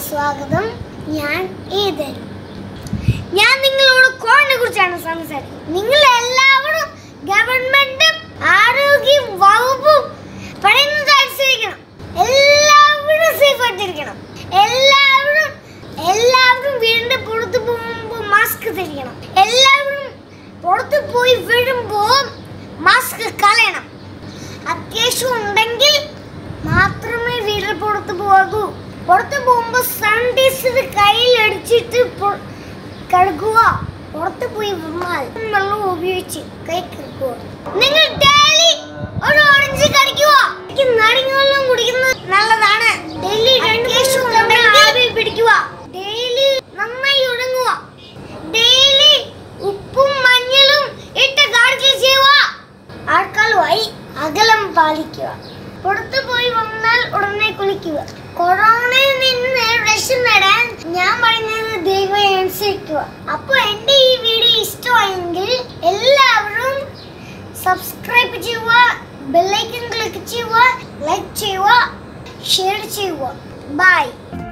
സ്വാഗതം ഞാൻ ഏതൻ ഞാൻ നിങ്ങളോട് കോവിഡിനെ കുറിച്ചാണ് സംസാരിക്കുന്നത് നിങ്ങൾ എല്ലാവരും ഗവൺമെന്റും ആരോഗ്യ വകുപ്പും പറയുന്നത് അനുസരിക്കണം എല്ലാവരും സേഫ് ആയിട്ടിരിക്കണം എല്ലാവരും എല്ലാവരും വീടിന്റെ പുറത്ത് പോകുമ്പോൾ മാസ്ക് ധരിക്കണം എല്ലാവരും പുറത്ത് പോയി വരുമ്പോൾ മാസ്ക് കളയണം അത്യാവശ്യം ഉണ്ടെങ്കിൽ മാത്രമേ വീടിന് പുറത്ത് പോകൂ പുറത്ത് പോകുമ്പോൾ സാനിറ്റൈസർ കയ്യിൽ അടിച്ചിട്ട് പൊ- കഴുകുക പുറത്ത് പോയി വന്നാൽ വെള്ളം ഉപയോഗിച്ച് കൈ കഴുകുക നിങ്ങൾ ഡെയിലി ഒരു ഓറഞ്ച് കടിക്കുക എനിക്ക് നാരങ്ങ വെള്ളം കുടിക്കുന്നത് നല്ലതാണ് ഡെയിലി രണ്ട് ആവി പിടിക്കുക ഡെയിലി നന്നായി ഉടങ്ങുക ഡെയിലി ഉപ്പും മഞ്ഞളും ഇട്ട് ഗാർഗിൾ ചെയ്യുക ആൾക്കാരുമായി അകലം പാലിക്കുക പുറത്തു പോയി വന്നാൽ ഉടനെ കുളിക്കുക കൊറോണയിൽ നിന്ന് രക്ഷ നേടാൻ ഞാൻ പറയുന്നത് ദൈവം അനുസരിക്കുക അപ്പോൾ എൻ്റെ ഈ വീഡിയോ ഇഷ്ടമായെങ്കിൽ എല്ലാവരും സബ്സ്ക്രൈബ് ചെയ്യുക ബെല്ലൈക്കൺ ക്ലിക്ക് ചെയ്യുക ലൈക്ക് ചെയ്യുക ഷെയർ ചെയ്യുക ബൈ